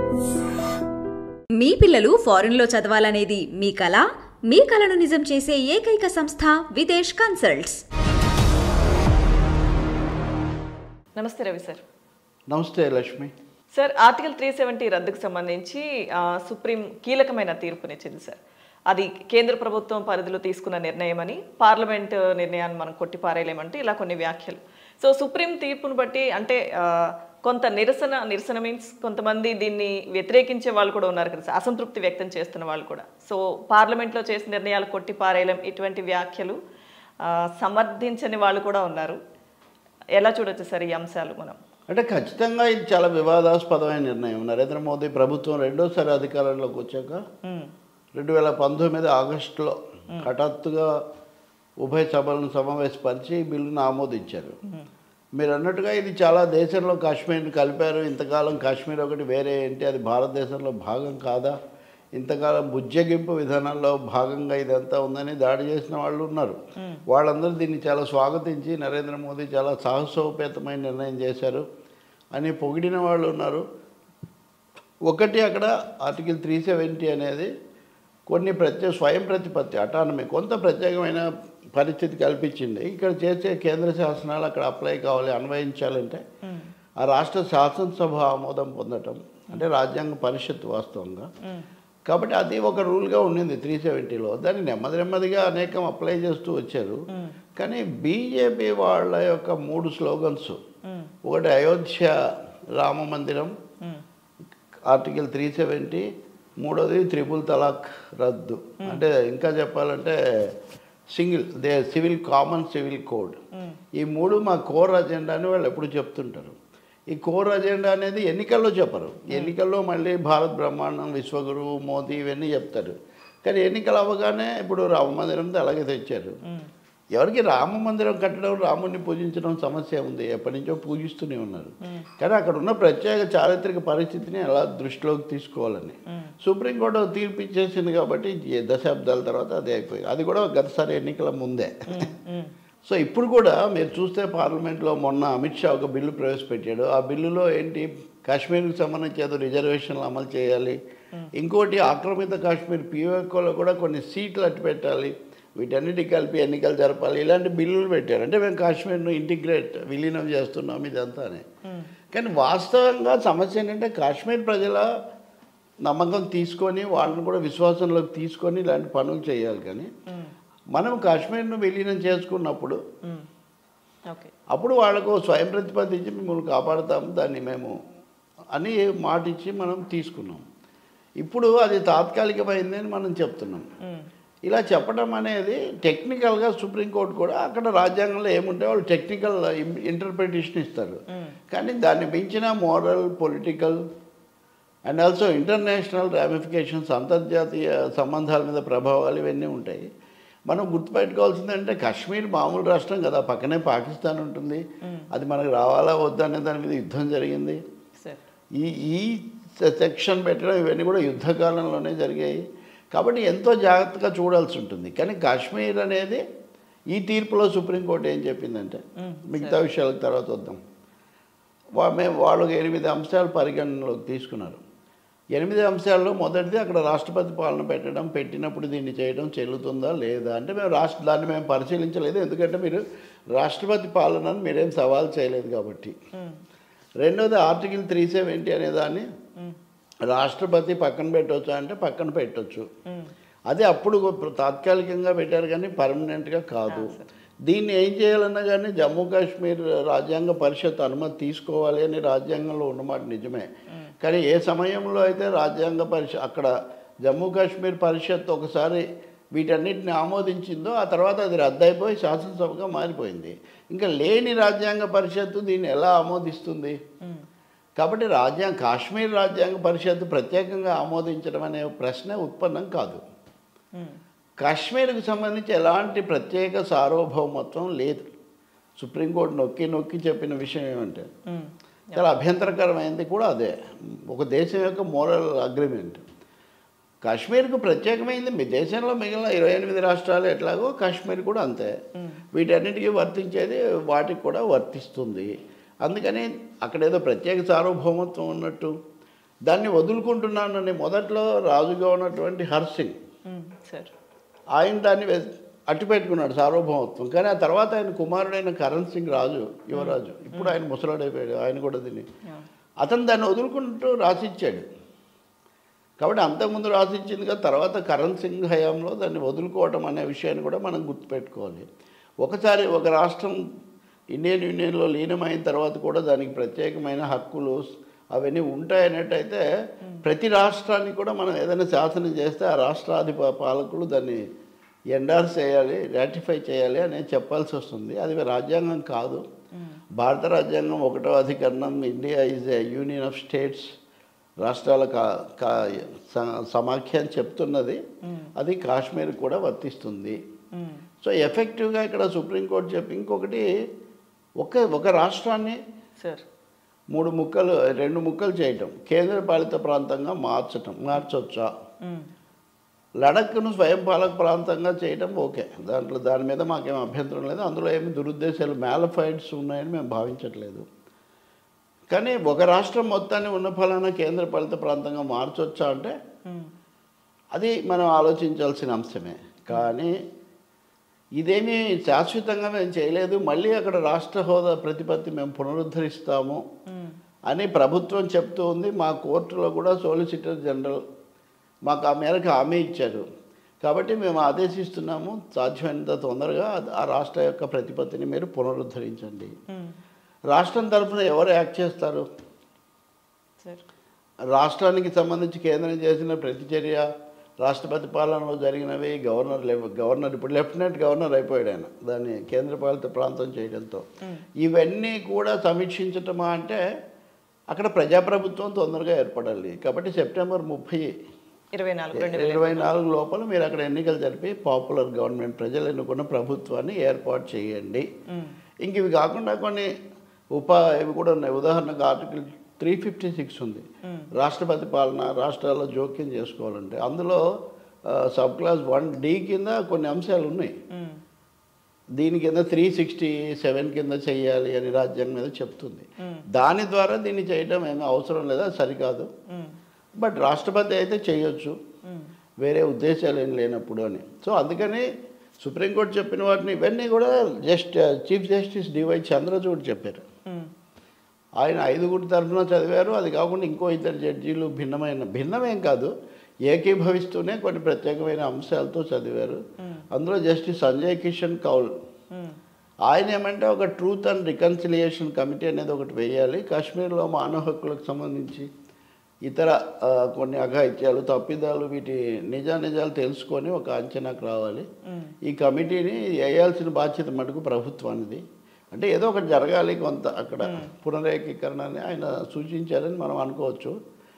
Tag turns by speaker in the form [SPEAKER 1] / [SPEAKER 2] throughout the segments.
[SPEAKER 1] మీ పిల్లలు ఫారెన్లో చదవాలనేది మీ కల మీ కలను నిజం చేసే ఏకైక సంస్థ విదేశ్ కన్సల్ట్స్
[SPEAKER 2] నమస్తే రవి సార్
[SPEAKER 3] నమస్తే Lakshmi
[SPEAKER 2] sir article three seventy రద్దుకు సంబంధించి ఆ, సుప్రీం కీలకమైన తీర్పునిచ్చింది సార్ అది కేంద్ర ప్రభుత్వం పరిధిలో తీసుకున్న నిర్ణయం అని పార్లమెంట్ నిర్ణయాన్ని మనం కొట్టిపారేయలేమంటే ఇలా కొన్ని వ్యాఖ్యలు సో సుప్రీం తీర్పును బట్టి అంటే ఆ, కొంత నిరసన నిరసన మీన్స్ కొంతమంది దీన్ని వ్యతిరేకించే వాళ్ళు కూడా ఉన్నారు కదా సార్ అసంతృప్తి వ్యక్తం చేస్తున్న వాళ్ళు కూడా సో పార్లమెంట్లో చేసిన నిర్ణయాలు కొట్టిపారేయలేం ఇటువంటి వ్యాఖ్యలు ఆ, సమర్థించని వాళ్ళు కూడా ఉన్నారు ఎలా చూడొచ్చు సార్ ఈ అంశాలు మనం
[SPEAKER 3] అంటే ఖచ్చితంగా ఇది చాలా వివాదాస్పదమైన నిర్ణయం నరేంద్ర మోదీ ప్రభుత్వం రెండోసారి అధికారంలోకి వచ్చాక
[SPEAKER 2] మ్మ్.
[SPEAKER 3] రెండు వేల పంతొమ్మిది ఆగస్టులో హఠాత్తుగా ఉభయ సభలను సమావేశపరిచి ఈ బిల్లును ఆమోదించారు మీరు అన్నట్టుగా ఇది చాలా దేశంలో కాశ్మీర్ని కలిపారు ఇంతకాలం కాశ్మీర్ ఒకటి వేరే ఏంటి అది భారతదేశంలో భాగం కాదా ఇంతకాలం బుజ్జగింపు విధానంలో భాగంగా ఇదంతా ఉందని దాడి చేసిన వాళ్ళు ఉన్నారు వాళ్ళందరూ దీన్ని చాలా స్వాగతించి నరేంద్ర మోదీ చాలా సాహసోపేతమైన నిర్ణయం చేశారు అని పొగిడిన వాళ్ళు ఉన్నారు ఒకటి అక్కడ ఆర్టికల్ త్రీ సెవెంటీ అనేది కొన్ని ప్రత్యేక స్వయం ప్రతిపత్తి అటానమీ కొంత ప్రత్యేకమైన పరిస్థితి కల్పించింది ఇక్కడ చేసే కేంద్ర శాసనాలు అక్కడ అప్లై కావాలి అన్వయించాలంటే ఆ రాష్ట్ర శాసనసభ ఆమోదం పొందటం అంటే రాజ్యాంగ పరిషత్ వాస్తవంగా కాబట్టి అది ఒక రూల్గా ఉండింది త్రీ సెవెంటీలో దాన్ని నెమ్మది నెమ్మదిగా అనేకం అప్లై చేస్తూ వచ్చారు కానీ బీజేపీ వాళ్ళ యొక్క మూడు స్లోగన్స్ ఒకటి అయోధ్య రామ మందిరం ఆర్టికల్ త్రీ సెవెంటీ మూడోది త్రిపుల్ తలాక్ రద్దు అంటే ఇంకా చెప్పాలంటే సింగిల్ దే సివిల్ కామన్ సివిల్ కోడ్ ఈ మూడు మా కోర్ అజెండా అని వాళ్ళు ఎప్పుడు చెప్తుంటారు ఈ కోర్ అజెండా అనేది ఎన్నికల్లో చెప్పరు ఎన్నికల్లో మళ్ళీ భారత్ బ్రహ్మాండం విశ్వగురువు మోదీ ఇవన్నీ చెప్తారు కానీ ఎన్నికలు అవ్వగానే ఇప్పుడు రామ మందిరంతో అలాగే తెచ్చారు ఎవరికి రామ మందిరం కట్టడం రాముడిని పూజించడం సమస్య ఉంది ఎప్పటి నుంచో పూజిస్తూనే ఉన్నారు కానీ అక్కడ ఉన్న ప్రత్యేక చారిత్రక పరిస్థితిని ఎలా దృష్టిలోకి తీసుకోవాలని సుప్రీంకోర్టు తీర్పు ఇచ్చేసింది కాబట్టి ఈ దశాబ్దాల తర్వాత అది అయిపోయింది అది కూడా గతసారి ఎన్నికల ముందే సో ఇప్పుడు కూడా మీరు చూస్తే పార్లమెంట్లో మొన్న అమిత్ షా ఒక బిల్లు ప్రవేశపెట్టాడు ఆ బిల్లులో ఏంటి కాశ్మీర్కి సంబంధించి ఏదో రిజర్వేషన్లు అమలు చేయాలి ఇంకోటి ఆక్రమిత కాశ్మీర్ పిఓకోలో కూడా కొన్ని సీట్లు అట్టు పెట్టాలి వీటన్నిటి కలిపి ఎన్నికలు జరపాలి ఇలాంటి బిల్లులు పెట్టారు అంటే మేము కాశ్మీర్ను ఇంటిగ్రేట్ విలీనం చేస్తున్నాం ఇదంతా అని కానీ వాస్తవంగా సమస్య ఏంటంటే కాశ్మీర్ ప్రజల నమ్మకం తీసుకొని వాళ్ళని కూడా విశ్వాసంలోకి తీసుకొని ఇలాంటి పనులు చేయాలి కానీ మనం కాశ్మీర్ను విలీనం చేసుకున్నప్పుడు
[SPEAKER 2] ఓకే
[SPEAKER 3] అప్పుడు వాళ్ళకు స్వయం ప్రతిపత్తి ఇచ్చి మిమ్మల్ని కాపాడుతాము దాన్ని మేము అని మాట ఇచ్చి మనం తీసుకున్నాం ఇప్పుడు అది తాత్కాలికమైంది అని మనం చెప్తున్నాం ఇలా చెప్పడం అనేది టెక్నికల్గా సుప్రీంకోర్టు కూడా అక్కడ రాజ్యాంగంలో ఏముంటే వాళ్ళు టెక్నికల్ ఇంటర్ప్రిటేషన్ ఇస్తారు కానీ దాన్ని మించిన moral political and also international ramifications అంతర్జాతీయ సంబంధాల మీద ప్రభావాలు ఇవన్నీ ఉంటాయి మనం గుర్తుపెట్టుకోవాల్సిందంటే కాశ్మీర్ మామూలు రాష్ట్రం కదా పక్కనే పాకిస్తాన్ ఉంటుంది అది మనకు రావాలా వద్దా అనే దాని మీద యుద్ధం జరిగింది
[SPEAKER 2] సార్
[SPEAKER 3] ఈ ఈ సెక్షన్ పెట్టడం ఇవన్నీ కూడా యుద్ధకాలంలోనే జరిగాయి కాబట్టి ఎంతో జాగ్రత్తగా చూడాల్సి ఉంటుంది కానీ కాశ్మీర్ అనేది ఈ తీర్పులో సుప్రీంకోర్టు ఏం చెప్పిందంటే మిగతా విషయాలకు తర్వాత వద్దాం వా మేము వాళ్ళు ఎనిమిది అంశాలు పరిగణనలోకి తీసుకున్నారు ఎనిమిది అంశాల్లో మొదటిది అక్కడ రాష్ట్రపతి పాలన పెట్టడం పెట్టినప్పుడు దీన్ని చేయడం చెల్లుతుందా లేదా అంటే మేము రాష్ట్ర దాన్ని మేము పరిశీలించలేదు ఎందుకంటే మీరు రాష్ట్రపతి పాలనను మీరేం సవాల్ చేయలేదు కాబట్టి రెండోది ఆర్టికల్ త్రీ సెవెంటీ అనే దాన్ని రాష్ట్రపతి పక్కన పెట్టవచ్చు అంటే పక్కన పెట్టవచ్చు అది అప్పుడు తాత్కాలికంగా పెట్టారు కానీ పర్మనెంట్గా కాదు దీన్ని ఏం చేయాలన్నా కానీ జమ్మూ కాశ్మీర్ రాజ్యాంగ పరిషత్ అనుమతి తీసుకోవాలి అని రాజ్యాంగంలో ఉన్నమాట నిజమే కానీ ఏ సమయంలో అయితే రాజ్యాంగ పరిషత్ అక్కడ జమ్మూ కాశ్మీర్ పరిషత్ ఒకసారి వీటన్నిటిని ఆమోదించిందో ఆ తర్వాత అది రద్దయిపోయి శాసనసభగా మారిపోయింది ఇంకా లేని రాజ్యాంగ పరిషత్తు దీన్ని ఎలా ఆమోదిస్తుంది కాబట్టి రాజ్యాంగ కాశ్మీర్ రాజ్యాంగ పరిషత్తు ప్రత్యేకంగా ఆమోదించడం అనే ప్రశ్న ఉత్పన్నం కాదు కాశ్మీర్కు సంబంధించి ఎలాంటి ప్రత్యేక సార్వభౌమత్వం లేదు సుప్రీంకోర్టు నొక్కి నొక్కి చెప్పిన విషయం ఏమంటే చాలా అభ్యంతరకరమైనది కూడా అదే ఒక దేశం యొక్క మోరల్ అగ్రిమెంట్ కాశ్మీర్కు ప్రత్యేకమైంది మీ దేశంలో మిగిలిన ఇరవై ఎనిమిది రాష్ట్రాలు ఎట్లాగో కాశ్మీర్ కూడా అంతే వీటన్నిటికీ వర్తించేది వాటికి కూడా వర్తిస్తుంది అందుకని అక్కడ ఏదో ప్రత్యేక సార్వభౌమత్వం ఉన్నట్టు దాన్ని వదులుకుంటున్నానని మొదట్లో రాజుగా ఉన్నటువంటి హర్సింగ్
[SPEAKER 2] ఉమ్, సార్
[SPEAKER 3] ఆయన దాన్ని వె- అట్టు పెట్టుకున్నాడు సార్వభౌమత్వం కానీ ఆ తర్వాత ఆయన కుమారుడైన కరణ్ సింగ్ రాజు యువరాజు ఇప్పుడు ఆయన ముసలాడైపోయాడు ఆయన కూడా దీన్ని
[SPEAKER 2] Yeah.
[SPEAKER 3] అతను దాన్ని వదులుకుంటూ రాసిచ్చాడు కాబట్టి అంతకుముందు రాసిచ్చింది కదా తర్వాత కరణ్ సింగ్ హయాంలో దాన్ని వదులుకోవటం అనే విషయాన్ని కూడా మనం గుర్తుపెట్టుకోవాలి ఒకసారి ఒక రాష్ట్రం ఇండియన్ యూనియన్లో లీనమైన తర్వాత కూడా దానికి ప్రత్యేకమైన హక్కులు అవన్నీ ఉంటాయన్నట్టయితే ప్రతి రాష్ట్రానికి కూడా మనం ఏదైనా శాసనం చేస్తే ఆ రాష్ట్రాధి పా- పాలకులు దాన్ని ఎండార్స్ చేయాలి రాటిఫై చేయాలి అనేది చెప్పాల్సి వస్తుంది అది రాజ్యాంగం కాదు భారత రాజ్యాంగం ఒకటో అధికరణం India is a union of states రాష్ట్రాల కా కా స- సమాఖ్య అని చెప్తున్నది అది కాశ్మీర్ కూడా వర్తిస్తుంది
[SPEAKER 2] ఉమ్,
[SPEAKER 3] సో ఎఫెక్టివ్గా ఇక్కడ సుప్రీంకోర్టు చెప్పి ఇంకొకటి ఒక ఒక రాష్ట్రాన్ని
[SPEAKER 2] సార్
[SPEAKER 3] మూడు ముక్కలు రెండు ముక్కలు చేయటం కేంద్రపాలిత ప్రాంతంగా మార్చటం మార్చొచ్చా
[SPEAKER 2] ఉమ్,
[SPEAKER 3] లడఖ్ను స్వయం పాలక ప్రాంతంగా చేయడం ఓకే దాంట్లో దాని మీద మాకేం అభ్యంతరం లేదు అందులో ఏమి దురుద్దేశాలు మ్యాలఫైడ్స్ ఉన్నాయని మేము భావించట్లేదు కానీ ఒక రాష్ట్రం మొత్తాన్ని ఉన్న ఫలానా కేంద్రపాలిత ప్రాంతంగా మార్చొచ్చా అంటే
[SPEAKER 2] ఉమ్,
[SPEAKER 3] అది మనం ఆలోచించాల్సిన అంశమే కానీ ఇదేమీ శాశ్వతంగా మేము చేయలేదు మళ్ళీ అక్కడ రాష్ట్ర హోదా ప్రతిపత్తి మేము పునరుద్ధరిస్తాము
[SPEAKER 2] ఉమ్,
[SPEAKER 3] అని ప్రభుత్వం చెప్తూ ఉంది మా కోర్టులో కూడా సోలిసిటర్ జనరల్ మాకు ఆ మేరకు హామీ ఇచ్చారు కాబట్టి మేము ఆదేశిస్తున్నాము సాధ్యమైనంత తొందరగా ఆ రాష్ట్ర యొక్క ప్రతిపత్తిని మీరు పునరుద్ధరించండి
[SPEAKER 2] ఉమ్,
[SPEAKER 3] రాష్ట్రం తరఫున ఎవరు యాక్ట్ చేస్తారు
[SPEAKER 2] సార్
[SPEAKER 3] రాష్ట్రానికి సంబంధించి కేంద్రం చేసిన ప్రతి చర్య రాష్ట్రపతి పాలనలో జరిగినవి గవర్నర్ లెఫ్- గవర్నర్ ఇప్పుడు లెఫ్టినెంట్ గవర్నర్ అయిపోయాడు ఆయన దాన్ని కేంద్రపాలిత ప్రాంతం చేయడంతో ఇవన్నీ కూడా సమీక్షించటమా అంటే అక్కడ ప్రజాప్రభుత్వం తొందరగా ఏర్పడాలి కాబట్టి సెప్టెంబర్ ముప్పై
[SPEAKER 2] ఇరవై నాలుగు రెండు వేల
[SPEAKER 3] ఇరవై నాలుగు లోపల మీరు అక్కడ ఎన్నికలు జరిపి పాపులర్ గవర్నమెంట్ ప్రజలు ఎన్నుకున్న ప్రభుత్వాన్ని ఏర్పాటు చేయండి
[SPEAKER 2] ఉమ్,
[SPEAKER 3] ఇంక ఇవి కాకుండా కొన్ని ఉప ఇవి కూడా ఉన్నాయి ఉదాహరణకు ఆర్టికల్ త్రీ ఫిఫ్టీ సిక్స్ ఉంది రాష్ట్రపతి పాలన రాష్ట్రాల్లో జోక్యం చేసుకోవాలంటే అందులో సబ్ క్లాస్ వన్ డి కింద కొన్ని అంశాలు ఉన్నాయి
[SPEAKER 2] ఉమ్,
[SPEAKER 3] దీని కింద త్రీ సిక్స్టీ సెవెన్ కింద చేయాలి అని రాజ్యాంగం మీద చెప్తుంది దాని ద్వారా దీన్ని చేయడం ఏమీ అవసరం లేదా సరికాదు
[SPEAKER 2] ఉమ్,
[SPEAKER 3] బట్ రాష్ట్రపతి అయితే చేయొచ్చు
[SPEAKER 2] ఉమ్,
[SPEAKER 3] వేరే ఉద్దేశాలు ఏం లేనప్పుడు అని సో అందుకని సుప్రీంకోర్టు చెప్పిన వాటిని ఇవన్నీ కూడా just chief justice DY Chandrachud చెప్పారు
[SPEAKER 2] ఉమ్,
[SPEAKER 3] ఆయన ఐదుగురు తరఫున చదివారు అది కాకుండా ఇంకో ఇద్దరు జడ్జీలు భిన్నమైన భిన్నమేం కాదు ఏకీభవిస్తూనే కొన్ని ప్రత్యేకమైన అంశాలతో చదివారు అందులో జస్టిస్ సంజయ్ కిషన్ కౌల్
[SPEAKER 2] ఉమ్,
[SPEAKER 3] ఆయన ఏమంటే ఒక ట్రూత్ అండ్ రికన్సిలియేషన్ కమిటీ అనేది ఒకటి వేయాలి కాశ్మీర్లో మానవ హక్కులకు సంబంధించి ఇతర ఆ, కొన్ని అఘాయిత్యాలు తప్పిదాలు వీటి నిజానిజాలు తెలుసుకొని ఒక అంచనాకు రావాలి ఈ కమిటీని వేయాల్సిన బాధ్యత మటుకు ప్రభుత్వానిది అంటే ఏదో ఒకటి జరగాలి కొంత అక్కడ పునరేకీకరణని ఆయన సూచించారని మనం అనుకోవచ్చు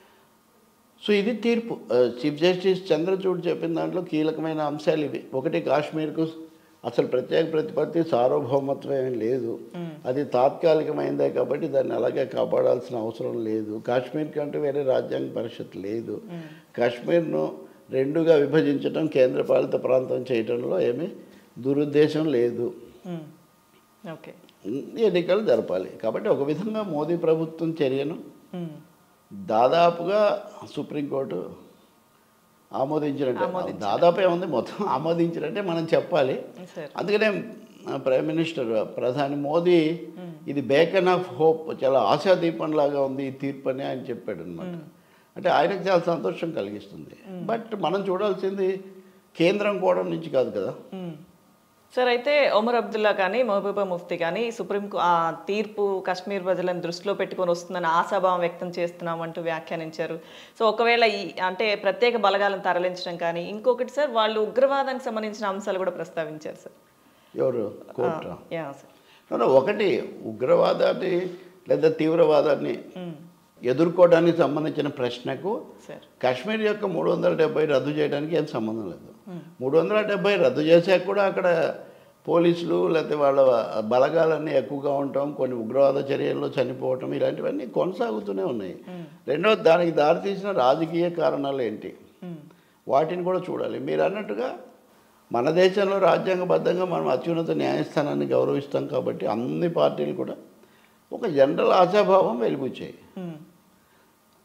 [SPEAKER 3] సో ఇది తీర్పు ఆ, చీఫ్ జస్టిస్ చంద్రచూడ్ చెప్పిన దాంట్లో కీలకమైన అంశాలు ఇవి ఒకటి కాశ్మీర్కు అసలు ప్రత్యేక ప్రతిపత్తి సార్వభౌమత్వం ఏమీ లేదు అది తాత్కాలికమైందే కాబట్టి దాన్ని అలాగే కాపాడాల్సిన అవసరం లేదు కాశ్మీర్ కంటూ వేరే రాజ్యాంగ పరిషత్ లేదు కాశ్మీర్ను రెండుగా విభజించడం కేంద్రపాలిత ప్రాంతం చేయడంలో ఏమీ దురుద్దేశం లేదు
[SPEAKER 2] ఉమ్, ఓకే
[SPEAKER 3] ఎన్నికలు జరపాలి కాబట్టి ఒక విధంగా మోదీ ప్రభుత్వం చర్యను
[SPEAKER 2] ఉమ్,
[SPEAKER 3] దాదాపుగా సుప్రీంకోర్టు ఆమోదించినట్టే దాదాపు ఏముంది మొత్తం ఆమోదించినట్టే మనం చెప్పాలి
[SPEAKER 2] సార్
[SPEAKER 3] అందుకనే ఆ, ప్రైమ్ మినిస్టర్ ప్రధాని మోదీ ఇది బేకన్ ఆఫ్ హోప్ చాలా ఆశాదీపం లాగా ఉంది ఈ తీర్పు అని ఆయన చెప్పాడు అనమాట అంటే ఆయనకు చాలా సంతోషం కలిగిస్తుంది బట్ మనం చూడాల్సింది కేంద్రం కూడా నుంచి కాదు కదా
[SPEAKER 2] మ్మ్. సార్ అయితే ఒమర్ అబ్దుల్లా కానీ మహబూబా ముఫ్తీ కానీ సుప్రీం ఆ తీర్పు కాశ్మీర్ ప్రజలను దృష్టిలో పెట్టుకొని వస్తుందని ఆశాభావం వ్యక్తం చేస్తున్నామంటూ వ్యాఖ్యానించారు సో ఒకవేళ ఈ అంటే ప్రత్యేక బలగాలను తరలించడం కానీ ఇంకొకటి సార్ వాళ్ళు ఉగ్రవాదానికి సంబంధించిన అంశాలు కూడా ప్రస్తావించారు సార్
[SPEAKER 3] ఎవరు court
[SPEAKER 2] yeah sir
[SPEAKER 3] No, no, ఒకటి ఉగ్రవాదాన్ని లేదా తీవ్రవాదాన్ని
[SPEAKER 2] మ్మ్.
[SPEAKER 3] ఎదుర్కోవడానికి సంబంధించిన ప్రశ్నకు
[SPEAKER 2] సార్
[SPEAKER 3] కాశ్మీర్ యొక్క మూడు వందల డెబ్బై రద్దు చేయడానికి ఏం సంబంధం లేదు మూడు వందల డెబ్బై రద్దు చేశాక కూడా అక్కడ పోలీసులు లేకపోతే వాళ్ళ బలగాలన్నీ ఎక్కువగా ఉండటం కొన్ని ఉగ్రవాద చర్యల్లో చనిపోవటం ఇలాంటివన్నీ కొనసాగుతూనే ఉన్నాయి రెండవది దానికి దారితీసిన రాజకీయ కారణాలు ఏంటి
[SPEAKER 2] మ్మ్.
[SPEAKER 3] వాటిని కూడా చూడాలి మీరు అన్నట్టుగా మన దేశంలో రాజ్యాంగబద్ధంగా మనం అత్యున్నత న్యాయస్థానాన్ని గౌరవిస్తాం కాబట్టి అన్ని పార్టీలు కూడా ఒక జనరల్ ఆశాభావం వెలిబుచ్చాయి
[SPEAKER 2] మ్మ్.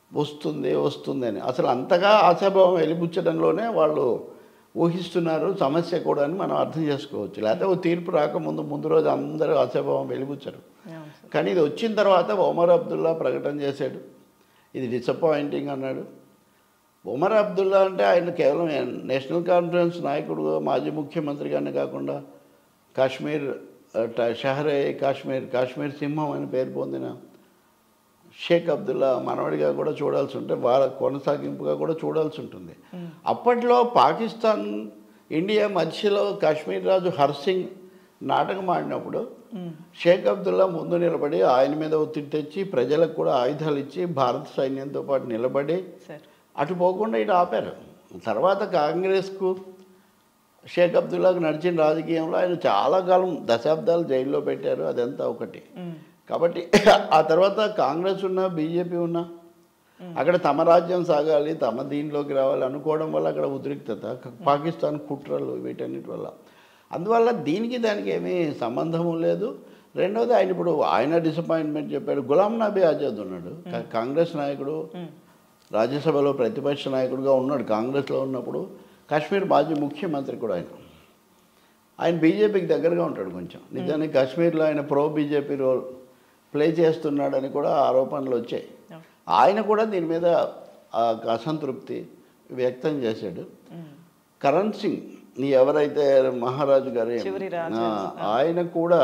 [SPEAKER 3] వస్తుంది వస్తుంది అని అసలు అంతగా ఆశాభావం వెలిబుచ్చడంలోనే వాళ్ళు ఊహిస్తున్నారు సమస్య కూడా అని మనం అర్థం చేసుకోవచ్చు లేకపోతే ఓ తీర్పు రాకముందు ముందు రోజు అందరూ ఆశాభావం వెలిబుచ్చరు
[SPEAKER 2] అవును సార్
[SPEAKER 3] కానీ ఇది వచ్చిన తర్వాత ఒమర్ అబ్దుల్లా ప్రకటన చేశాడు ఇది డిసప్పాయింటింగ్ అన్నాడు ఒమర్ అబ్దుల్లా అంటే ఆయన కేవలం నేషనల్ కాన్ఫరెన్స్ నాయకుడు మాజీ ముఖ్యమంత్రిగానే కాకుండా కాశ్మీర్ ఆ, ట- షహరే కాశ్మీర్ కాశ్మీర్ సింహం అని పేరు పొందిన షేక్ అబ్దుల్లా మనవడిగా కూడా చూడాల్సి ఉంటే వాళ్ళ కొనసాగింపుగా కూడా చూడాల్సి ఉంటుంది అప్పట్లో పాకిస్తాన్ ఇండియా మధ్యలో కాశ్మీర్ రాజు హర్సింగ్ నాటకం ఆడినప్పుడు షేక్ అబ్దుల్లా ముందు నిలబడి ఆయన మీద ఒత్తిడి తెచ్చి ప్రజలకు కూడా ఆయుధాలు ఇచ్చి భారత సైన్యంతో పాటు నిలబడి
[SPEAKER 2] సార్
[SPEAKER 3] అటు పోకుండా ఇటు ఆపారు తర్వాత కాంగ్రెస్కు షేక్ అబ్దుల్లాకు నడిచిన రాజకీయంలో ఆయన చాలా కాలం దశాబ్దాలు జైల్లో పెట్టారు అదంతా ఒకటి కాబట్టి ఆ తర్వాత కాంగ్రెస్ ఉన్న బీజేపీ ఉన్న అక్కడ తమ రాజ్యం సాగాలి తమ దీనిలోకి రావాలి అనుకోవడం వల్ల అక్కడ ఉద్రిక్తత పాకిస్తాన్ కుట్రలు వీటన్నిటి వల్ల అందువల్ల దీనికి దానికి ఏమీ సంబంధము లేదు రెండవది ఆయన ఇప్పుడు ఆయన డిసప్పాయింట్మెంట్ చెప్పాడు గులాం నబీ ఆజాద్ ఉన్నాడు కా- కాంగ్రెస్ నాయకుడు రాజ్యసభలో ప్రతిపక్ష నాయకుడిగా ఉన్నాడు కాంగ్రెస్లో ఉన్నప్పుడు కాశ్మీర్ మాజీ ముఖ్యమంత్రి కూడా ఆయన ఆయన బీజేపీకి దగ్గరగా ఉంటాడు కొంచెం నిజానికి కాశ్మీర్లో ఆయన ప్రో బీజేపీ రోల్ ప్లే చేస్తున్నాడని కూడా ఆరోపణలు వచ్చాయి ఆయన కూడా దీని మీద ఆ అసంతృప్తి వ్యక్తం చేశాడు కరణ్ సింగ్ ఈ ఎవరైతే మహారాజు గారు
[SPEAKER 2] చివరి రాజు.
[SPEAKER 3] ఆ, ఆయన కూడా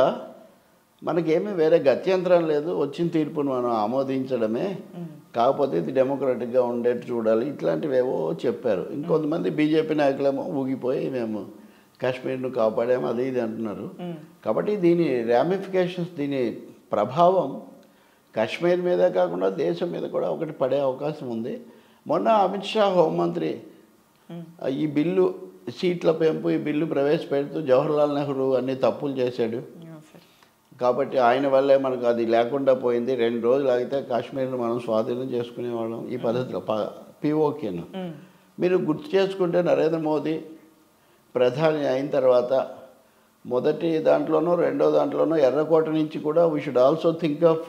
[SPEAKER 3] మనకేమీ వేరే గత్యంతరం లేదు వచ్చిన తీర్పును మనం ఆమోదించడమే కాకపోతే ఇది డెమోక్రటిక్గా ఉండేట్టు చూడాలి ఇట్లాంటివేవో చెప్పారు ఇంకొంతమంది బీజేపీ నాయకులేమో ఊగిపోయి మేము కాశ్మీర్ను కాపాడాము అది ఇది అంటున్నారు కాబట్టి దీని ర్యామిఫికేషన్స్ దీని ప్రభావం కాశ్మీర్ మీదే కాకుండా దేశం మీద కూడా ఒకటి పడే అవకాశం ఉంది మొన్న అమిత్ షా హోంమంత్రి ఆ, ఈ బిల్లు సీట్ల పెంపు ఈ బిల్లు ప్రవేశపెడుతూ జవహర్లాల్ నెహ్రూ అన్ని తప్పులు చేశాడు
[SPEAKER 2] అవును సార్
[SPEAKER 3] కాబట్టి ఆయన వల్లే మనకు అది లేకుండా పోయింది రెండు రోజులు ఆగితే కాశ్మీర్ను మనం స్వాధీనం చేసుకునేవాళ్ళం ఈ పద్ధతిలో పిఓకేను మీరు గుర్తు చేసుకుంటే నరేంద్ర మోదీ ప్రధాని అయిన తర్వాత మొదటి దాంట్లోనూ రెండో దాంట్లోనూ ఎర్రకోట నుంచి కూడా we should also think of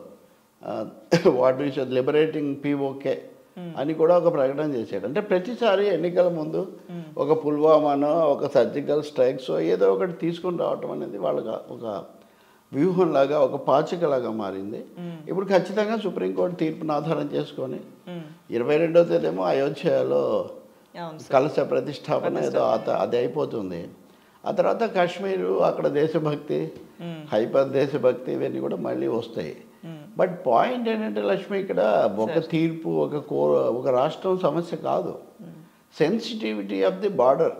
[SPEAKER 3] what we should liberating PoK అని కూడా ఒక ప్రకటన చేశాడు అంటే ప్రతిసారి ఎన్నికల ముందు ఒక పుల్వామానో ఒక సర్జికల్ స్ట్రైక్స్ ఏదో ఒకటి తీసుకుని రావటం అనేది వాళ్ళకి ఒక వ్యూహంలాగా ఒక పాచికలాగా మారింది ఇప్పుడు ఖచ్చితంగా సుప్రీంకోర్టు తీర్పును ఆధారం చేసుకొని ఇరవై రెండో తేదీమో అయోధ్యలో
[SPEAKER 2] అవును సార్
[SPEAKER 3] కలశ ప్రతిష్టాపన ఏదో అత- అది అయిపోతుంది ఆ తర్వాత కాశ్మీరు అక్కడ దేశభక్తి హైపర్ దేశభక్తి ఇవన్నీ కూడా మళ్ళీ వస్తాయి బట్ పాయింట్ ఏంటంటే లక్ష్మి ఇక్కడ ఒక తీర్పు ఒక కో ఒక రాష్ట్రం సమస్య కాదు సెన్సిటివిటీ ఆఫ్ ది బార్డర్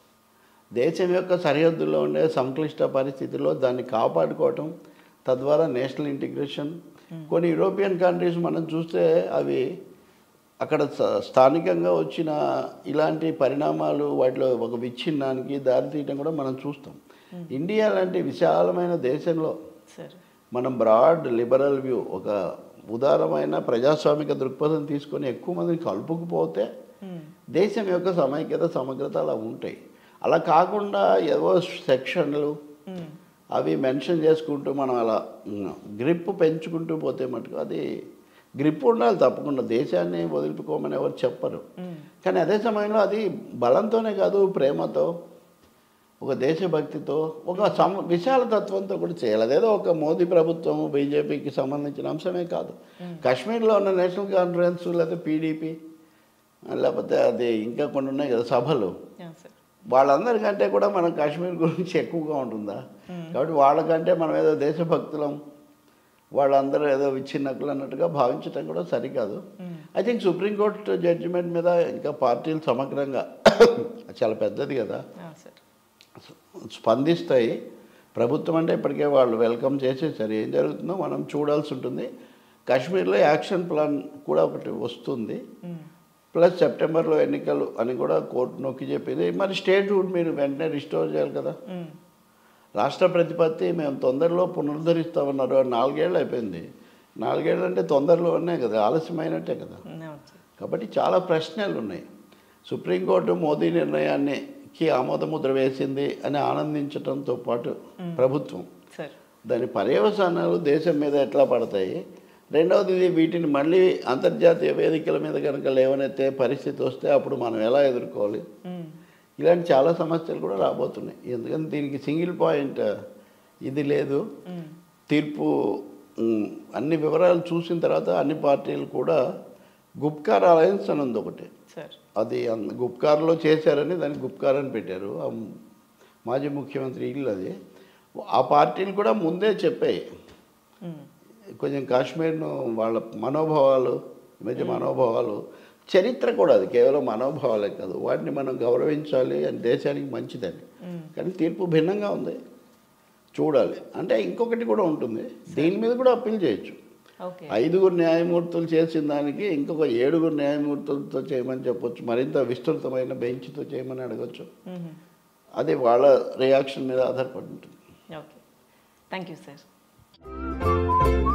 [SPEAKER 3] దేశం యొక్క సరిహద్దుల్లో ఉండే సంక్లిష్ట పరిస్థితుల్లో దాన్ని కాపాడుకోవటం తద్వారా నేషనల్ ఇంటిగ్రేషన్ కొన్ని యూరోపియన్ కంట్రీస్ మనం చూస్తే అవి అక్కడ స- స్థానికంగా వచ్చిన ఇలాంటి పరిణామాలు వాటిలో ఒక విచ్ఛిన్నానికి దారితీయడం కూడా మనం చూస్తాం ఇండియా లాంటి విశాలమైన దేశంలో
[SPEAKER 2] సార్
[SPEAKER 3] మనం బ్రాడ్ లిబరల్ వ్యూ ఒక ఉదారమైన ప్రజాస్వామిక దృక్పథం తీసుకొని ఎక్కువ మందిని కలుపుకుపోతే దేశం యొక్క సమైక్యత సమగ్రత అలా ఉంటాయి అలా కాకుండా ఏవో సెక్షన్లు అవి మెన్షన్ చేసుకుంటూ మనం అలా గ్రిప్ పెంచుకుంటూ పోతే మటుకు అది గ్రిప్ ఉండాలి తప్పకుండా దేశాన్ని వదిలిపోమని ఎవరు చెప్పరు కానీ అదే సమయంలో అది బలంతోనే కాదు ప్రేమతో ఒక దేశభక్తితో ఒక సమ విశాల తత్వంతో కూడా చేయాలి అదేదో ఒక మోదీ ప్రభుత్వం బీజేపీకి సంబంధించిన అంశమే కాదు కాశ్మీర్లో ఉన్న నేషనల్ కాన్ఫరెన్స్ లేకపోతే పీడీపీ లేకపోతే అది ఇంకా కొన్ని ఉన్నాయి కదా సభలు
[SPEAKER 2] అవును సార్
[SPEAKER 3] వాళ్ళందరికంటే కూడా మనం కాశ్మీర్ గురించి ఎక్కువగా ఉంటుందా కాబట్టి వాళ్ళకంటే మనం ఏదో దేశభక్తులం వాళ్ళందరూ ఏదో విచ్ఛిన్నకులు అన్నట్టుగా భావించడం కూడా సరికాదు ఐ థింక్ సుప్రీంకోర్టు జడ్జిమెంట్ మీద ఇంకా పార్టీలు సమగ్రంగా చాలా పెద్దది కదా
[SPEAKER 2] అవును సార్
[SPEAKER 3] స్పందిస్తాయి ప్రభుత్వం అంటే ఇప్పటికే వాళ్ళు వెల్కమ్ చేసేసారు ఏం జరుగుతుందో మనం చూడాల్సి ఉంటుంది కాశ్మీర్లో యాక్షన్ ప్లాన్ కూడా ఒకటి వస్తుంది ప్లస్ సెప్టెంబర్లో ఎన్నికలు అని కూడా కోర్టు నొక్కి చెప్పింది మరి స్టేట్ హుడ్ మీరు వెంటనే రిస్టోర్ చేయాలి కదా రాష్ట్ర ప్రతిపత్తి మేము తొందరలో పునరుద్ధరిస్తామన్నారు నాలుగేళ్ళు అయిపోయింది నాలుగేళ్ళు అంటే తొందరలో ఉన్నాయి కదా ఆలస్యమైనట్టే కదా
[SPEAKER 2] అవును సార్
[SPEAKER 3] కాబట్టి చాలా ప్రశ్నలు ఉన్నాయి సుప్రీంకోర్టు మోదీ నిర్ణయానికి ఆమోదముద్ర వేసింది అని ఆనందించడంతో పాటు ప్రభుత్వం
[SPEAKER 2] సార్
[SPEAKER 3] దాని పర్యవసానాలు దేశం మీద ఎట్లా పడతాయి రెండవది ఇది వీటిని మళ్ళీ అంతర్జాతీయ వేదికల మీద కనుక లేవనెత్తే పరిస్థితి వస్తే అప్పుడు మనం ఎలా ఎదుర్కోవాలి
[SPEAKER 2] మ్మ్.
[SPEAKER 3] ఇలాంటి చాలా సమస్యలు కూడా రాబోతున్నాయి ఎందుకంటే దీనికి సింగిల్ పాయింట్ ఇది లేదు
[SPEAKER 2] మ్మ్.
[SPEAKER 3] తీర్పు ఉమ్, అన్ని వివరాలు చూసిన తర్వాత అన్ని పార్టీలు కూడా గుప్కార్ అలయన్స్ అని ఉంది ఒకటి
[SPEAKER 2] సార్
[SPEAKER 3] అది అన్- గుప్కార్లో చేశారని దానికి గుప్కార్ అని పెట్టారు ఆ మాజీ ముఖ్యమంత్రి ఇల్లు అది ఆ పార్టీలు కూడా ముందే చెప్పాయి
[SPEAKER 2] మ్మ్.
[SPEAKER 3] కొంచెం కాశ్మీర్ను వాళ్ళ మనోభావాలు ఈ మధ్య మనోభావాలు చరిత్ర కూడా అది కేవలం మనోభావాలే కాదు వాటిని మనం గౌరవించాలి అని దేశానికి మంచిదని కానీ తీర్పు భిన్నంగా ఉంది చూడాలి అంటే ఇంకొకటి కూడా ఉంటుంది దీని మీద కూడా అప్పీల్ చేయొచ్చు
[SPEAKER 2] ఓకే
[SPEAKER 3] ఐదుగురు న్యాయమూర్తులు చేసిన దానికి ఇంకొక ఏడుగురు న్యాయమూర్తులతో చేయమని చెప్పొచ్చు మరింత విస్తృతమైన బెంచ్తో చేయమని అడగచ్చు
[SPEAKER 2] మ్మ్.
[SPEAKER 3] అది వాళ్ళ రియాక్షన్ మీద ఆధారపడి ఉంటుంది
[SPEAKER 2] ఓకే థ్యాంక్ యూ సార్